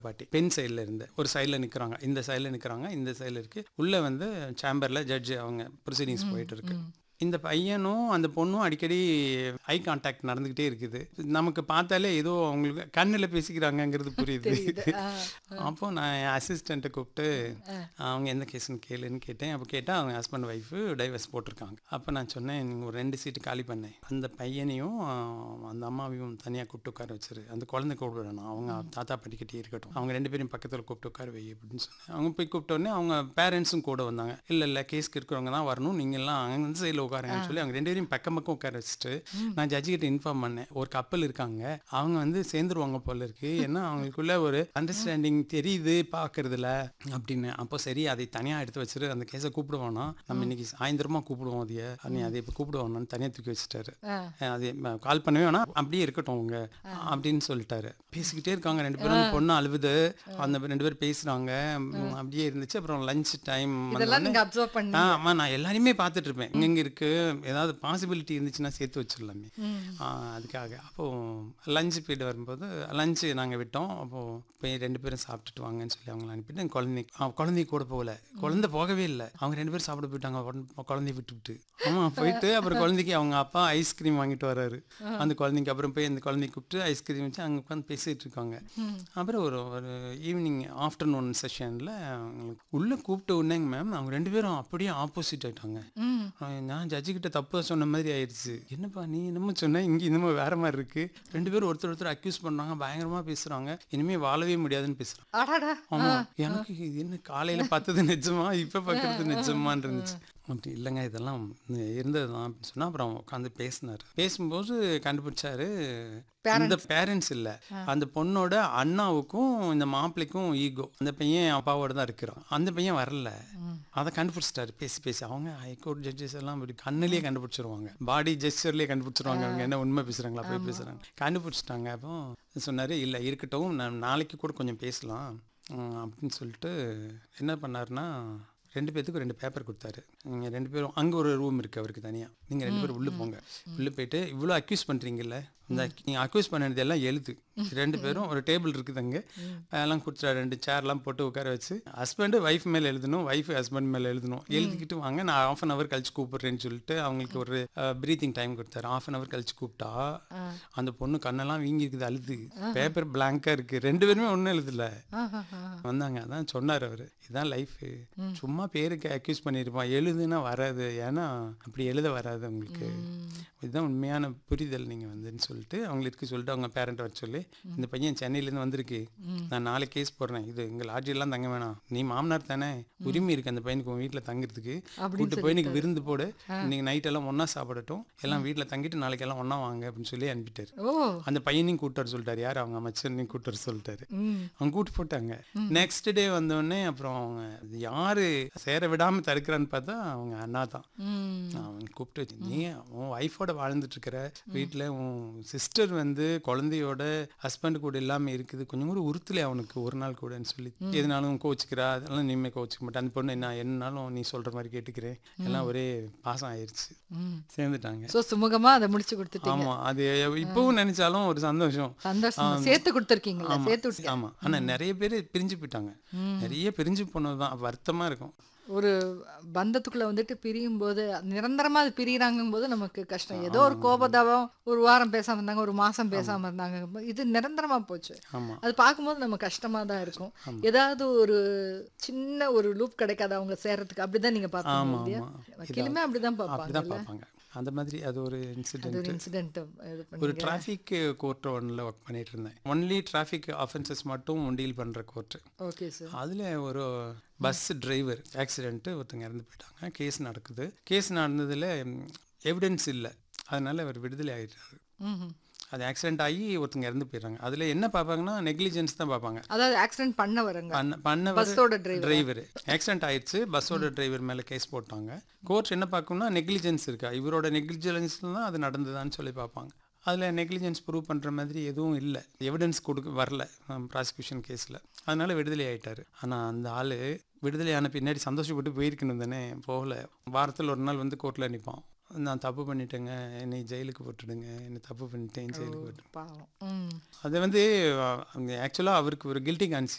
பாட்டி பெண் சைடில் இருந்து ஒரு சைடில் நிற்கிறாங்க இந்த சைடில் நிற்கிறாங்க இந்த சைடில் இருக்குது உள்ளே வந்து சேம்பரில் ஜட்ஜு அவங்க ப்ரொசீடிங்ஸ் போயிட்டு இருக்கு இந்த பையனும் அந்த பொண்ணும் அடிக்கடி ஐ கான்டாக்ட் நடந்துக்கிட்டே இருக்குது நமக்கு பார்த்தாலே ஏதோ அவங்களுக்கு கண்ணில் பேசிக்கிறாங்கங்கிறது புரியுது அப்போ நான் என் அசிஸ்டண்ட்டை கூப்பிட்டு அவங்க எந்த கேஸ்னு கேளுன்னு கேட்டேன் அப்போ கேட்டால் அவங்க ஹஸ்பண்ட் ஒய்ஃபு டைவர்ஸ் போட்டிருக்காங்க அப்போ நான் சொன்னேன் நீங்கள் ஒரு ரெண்டு சீட்டு காலி பண்ணேன் அந்த பையனையும் ஆஹ், அந்த அம்மாவையும் தனியாக கூப்பிட்டு உட்கார வச்சிரு அந்த குழந்தை கூப்பிடணும் அவங்க தாத்தா படிக்கட்டி இருக்கட்டும் அவங்க ரெண்டு பேரும் பக்கத்தில் கூப்பிட்டு உட்கார வை அப்படின்னு சொன்னேன் அவங்க போய் கூப்பிட்ட உடனே அவங்க பேரண்ட்ஸும் கூட வந்தாங்க இல்லை இல்லை கேஸ்க்கு இருக்கிறவங்க தான் வரணும் நீங்கள்லாம் அந்த சைடில் உட்காருங்கன்னு சொல்லி அவங்க ரெண்டு பேரையும் பக்கம் பக்கம் உட்கார வச்சுட்டு நான் ஜட்ஜி கிட்ட இன்ஃபார்ம் பண்ணேன் ஒரு கப்பல் இருக்காங்க அவங்க வந்து சேர்ந்துருவாங்க போல இருக்கு ஏன்னா அவங்களுக்குள்ள ஒரு அண்டர்ஸ்டாண்டிங் தெரியுது பார்க்கறதுல அப்படின்னு அப்போ சரி அதை தனியாக எடுத்து வச்சுட்டு அந்த கேஸை கூப்பிடுவானா நம்ம இன்னைக்கு சாயந்தரமா கூப்பிடுவோம் அதைய நீ அதை இப்போ கூப்பிடுவானான்னு தனியாக தூக்கி வச்சுட்டாரு அஹ் அது கால் பண்ணவே வேணாம் அப்படியே இருக்கட்டும் அவங்க அப்படின்னு சொல்லிட்டாரு பேசிக்கிட்டே இருக்காங்க ரெண்டு பேரும் அந்த பொண்ணு அழுவுது அந்த ரெண்டு பேரும் பேசுறாங்க ம், அப்படியே இருந்துச்சு அப்புறம் லஞ்ச் டைம் இதெல்லாம் நீங்க அப்சர்வ் பண்ணி ஆ ஆமாம் நான் எல்லாரையுமே பார்த்துட்டு இருப்பேன் எங்க இருக்கு ஏதாவது பாசிபிலிட்டி இருந்துச்சுன்னா சேர்த்து வச்சிடலாமே ஆ, அதுக்காக அப்போ லஞ்ச் போயிட்டு வரும்போது லஞ்சு நாங்கள் விட்டோம் அப்போ போய் ரெண்டு பேரும் சாப்பிட்டுட்டு வாங்கன்னு சொல்லி அவங்கள அனுப்பிட்டு என் குழந்தை ஆ, குழந்தை கூட போகல குழந்தை போகவே இல்லை அவங்க ரெண்டு பேரும் சாப்பிட போயிட்டாங்க உடனே குழந்தைய விட்டுவிட்டு ஆமாம் போயிட்டு அப்புறம் குழந்தைக்கு அவங்க அப்பா ஐஸ்கிரீம் வாங்கிட்டு வராரு அந்த குழந்தைக்கு அப்புறம் போய் அந்த குழந்தைய கூப்பிட்டு ஐஸ்கிரீம் வச்சு அங்கே உட்காந்து பேசிட்டு இருக்காங்க அப்புறம் ஒரு ஒரு ஈவினிங் ஆஃப்டர்நூன் செஷனில் உள்ளே கூப்பிட்ட உடனேங்க மேம் அவங்க ரெண்டு பேரும் அப்படியே ஆப்போசிட் ஆயிட்டாங்க ம். ஆஹ் நான் ஜட்ஜி கிட்ட தப்பு சொன்ன மாதிரி ஆயிடுச்சு என்னப்பா நீ என்னமோ சொன்ன இங்கே இன்னமும் வேற மாதிரி இருக்கு ரெண்டு பேரும் ஒருத்தர் ஒருத்தர் அக்யூஸ் பண்றாங்க பயங்கரமா பேசுறாங்க இனிமே வாழவே முடியாதுன்னு பேசுறாங்க அடாடா ஆமா எனக்கு இது என்ன காலையில பார்த்தது நிஜமா இப்ப பார்க்கறது நிஜமான்னு இருந்துச்சு அப்படி இல்லைங்க இதெல்லாம் இருந்தது தான் அப்படின்னு சொன்னா அப்புறம் உட்காந்து பேசினாரு பேசும்போது கண்டுபிடிச்சாரு இந்த பேரண்ட்ஸ் இல்ல அந்த பொண்ணோட அண்ணாவுக்கும் இந்த மாப்பிள்ளைக்கும் ஈகோ அந்த பையன் அப்பாவோட தான் இருக்கிறான் அந்த பையன் வரல அதை கண்டுபிடிச்சிட்டாரு பேசி பேசி அவங்க ஹைகோர்ட் ஜட்ஜஸ் எல்லாம் இப்படி கண்ணுலயே கண்டுபிடிச்சிருவாங்க பாடி ஜெஸ்டர்லயே கண்டுபிடிச்சிருவாங்க அவங்க என்ன உண்மை பேசுறாங்களா போய் பேசுறாங்க கண்டுபிடிச்சிட்டாங்க அப்போ சொன்னாரு இல்ல இருக்கட்டும் நான் நாளைக்கு கூட கொஞ்சம் பேசலாம் உம், அப்படின்னு சொல்லிட்டு என்ன பண்ணாருன்னா ரெண்டு பேத்துக்கும் ரெண்டு பேப்பர் கொடுத்தாரு நீங்கள் ரெண்டு பேரும் அங்கே ஒரு ரூம் இருக்குது அவருக்கு தனியாக நீங்கள் ரெண்டு பேரும் உள்ளே போங்க உள்ளே போயிட்டு இவ்வளோ அக்யூஸ் பண்ணுறீங்கல்ல இந்த நீங்கள் அக்யூஸ் பண்ணது எல்லாம் எழுது ரெண்டு பேரும் ஒரு டேபிள் இருக்குது அங்கே அதெல்லாம் கொடுத்துட்டா ரெண்டு சேர்லாம் போட்டு உட்கார வச்சு ஹஸ்பண்டு ஒய்ஃப் மேலே எழுதணும் ஒய்ஃப் ஹஸ்பண்ட் மேலே எழுதணும் எழுதிக்கிட்டு வாங்க நான் ஆஃப் அன் ஹவர் கழிச்சு கூப்பிட்றேன்னு சொல்லிட்டு அவங்களுக்கு ஒரு ப்ரீத்திங் டைம் கொடுத்தாரு ஆஃப் அன் ஹவர் கழிச்சு கூப்பிட்டா அந்த பொண்ணு கண்ணெல்லாம் வீங்கி இருக்குது அழுது பேப்பர் பிளாங்காக இருக்குது ரெண்டு பேருமே ஒன்றும் எழுதல ஆஹாஹா. வந்தாங்க அதான் சொன்னார் அவர் இதான் லைஃப் சும்மா பேருக்கு அக்யூஸ் பண்ணியிருப்பான் எழுதுனா வராது ஏன்னா அப்படி எழுத வராது உங்களுக்கு இதுதான் உண்மையான புரிதல் நீங்கள் வந்துன்னு சொல்லிட்டு அவங்களுக்கு சொல்லிட்டு அவங்க பேரண்ட்டை வர சொல்லி இந்த பையன் சென்னையிலேருந்து வந்திருக்கு நான் நாளை கேஸ் போடுறேன் இது எங்கள் லாட்ஜிலாம் தங்க வேணாம் நீ மாமனார் தானே உரிமை இருக்கு அந்த பையனுக்கு உன் வீட்டில் தங்குறதுக்கு கூட்டு போய் இன்னைக்கு விருந்து போடு இன்னைக்கு நைட் எல்லாம் ஒன்றா சாப்பிடட்டும் எல்லாம் வீட்டில் தங்கிட்டு நாளைக்கு எல்லாம் ஒன்றா வாங்க அப்படின்னு சொல்லி அனுப்பிட்டாரு ஓ அந்த பையனையும் கூட்டு வர சொல்லிட்டாரு யார் அவங்க அமைச்சரையும் கூட்டு வர சொல்லிட்டாரு ம். அவங்க கூட்டு போட்டாங்க நெக்ஸ்ட் டே வந்தோடனே அப்புறம் அவங்க இது யாரு சேர விடாம தடுக்கிறான்னு பார்த்தா அவங்க அண்ணா தான் ம். அவன் கூப்பிட்டு வச்சு, நீ உன் ஒய்ஃபோட வாழ்ந்துட்டு இருக்கிற வீட்டில் உன் சிஸ்டர் வந்து குழந்தையோட ஹஸ்பண்ட் கூட இல்லாமல் இருக்குது கொஞ்சம் கூட உறுத்தலை அவனுக்கு ஒரு நாள் கூடன்னு சொல்லி எதுனாலும் கோச்சிக்கிறா அதெல்லாம் நீமே கோச்சிக்க மாட்டேன் அந்த பொண்ணு என்ன என்னனாலும் நீ சொல்ற மாதிரி கேட்டுக்கிறேன் எல்லாம் ஒரே பாசம் ஆயிருச்சு ம். சேர்ந்துட்டாங்க சோ சுமூகமா அதை முடிச்சு கொடுத்துட்டீங்க ஆமா அது இப்பவும் நினைச்சாலும் ஒரு சந்தோஷம் சந்தோஷம் சேர்த்து கொடுத்துருக்கீங்களா ஆமா, சேர்த்து விட்டு ஆமா ஆனா நிறைய பேர் பிரிஞ்சு போயிட்டாங்க நிறைய பிரிஞ்சு போனதுதான் வருத்தமா இருக்கும் ஒரு பந்தத்துக்குள்ள வந்துட்டு பிரியும் போது நிரந்தரமா அது பிரியறாங்கும் போது நமக்கு கஷ்டம் ஏதோ ஒரு கோபதாபம் ஒரு வாரம் பேசாம இருந்தாங்க ஒரு மாசம் பேசாம இருந்தாங்க இது நிரந்தரமா போச்சு ஆமா அது பார்க்கும்போது நம்ம கஷ்டமா தான் இருக்கும் ஏதாவது ஒரு சின்ன ஒரு லூப் கிடைக்காது அவங்க சேர்றதுக்கு அப்படிதான் நீங்க பாப்பீங்க ஆமா இல்லையா ஆமா வக்கீலுமே அப்படிதான் பார்ப்பாங்க அப்படிதான் பார்ப்பாங்க அந்த மாதிரி அது ஒரு அது இன்சிடென்ட் ஒரு இன்சிடென்ட் இது பண்ணி ஒரு டிராஃபிக் கோர்ட் ஒன்றில் ஒர்க் பண்ணிட்டு இருந்தேன் ஒன்லி டிராஃபிக் அஃபென்சஸ் மட்டும் டீல் பண்ற கோர்ட் ஓகே சார் அதுல ஒரு பஸ் டிரைவர் ஆக்சிடென்ட்டு ஒருத்தங்க இறந்து போயிட்டாங்க கேஸ் நடக்குது கேஸ் நடந்ததுல எவிடன்ஸ் இல்லை அதனால அவர் விடுதலை ஆயிட்டாரு ம் அது ஆக்சிடென்ட் ஆகி ஒருத்தங்க இறந்து போயிடுறாங்க அதுல என்ன பார்ப்பாங்கன்னா நெக்லிஜென்ஸ் தான் பார்ப்பாங்க அதாவது ஆக்சிடென்ட் பண்ண வரங்க பண்ண பண்ண பஸ்ஸோட டிரைவர் டிரைவர் ஆக்சிடென்ட் ஆயிடுச்சு பஸ்ஸோட டிரைவர் மேலே கேஸ் போட்டாங்க கோர்ட் என்ன பார்க்கும்னா நெக்லிஜென்ஸ் இருக்கா இவரோட நெக்லிஜென்ஸ்ல தான் அது நடந்ததான்னு சொல்லி பார்ப்பாங்க அதில் நெக்லிஜென்ஸ் ப்ரூவ் பண்ணுற மாதிரி எதுவும் இல்லை எவிடன்ஸ் கொடுக்க வரல ப்ராசிக்யூஷன் கேஸில் அதனால விடுதலை ஆயிட்டாரு ஆனால் அந்த ஆள் விடுதலை ஆன பின்னாடி சந்தோஷப்பட்டு போயிருக்கணும் தானே போகல வாரத்தில் ஒரு நாள் வந்து கோர்ட்டில் நிற்பான் நான் தப்பு பண்ணிட்டேங்க என்னை ஜெயிலுக்கு போட்டுடுங்க என்ன தப்பு பண்ணிட்டேன் ஜெயிலுக்கு போட்டு பாவம் ம் அது வந்து ஆக்சுவலாக அவருக்கு ஒரு கில்ட்டி கான்சி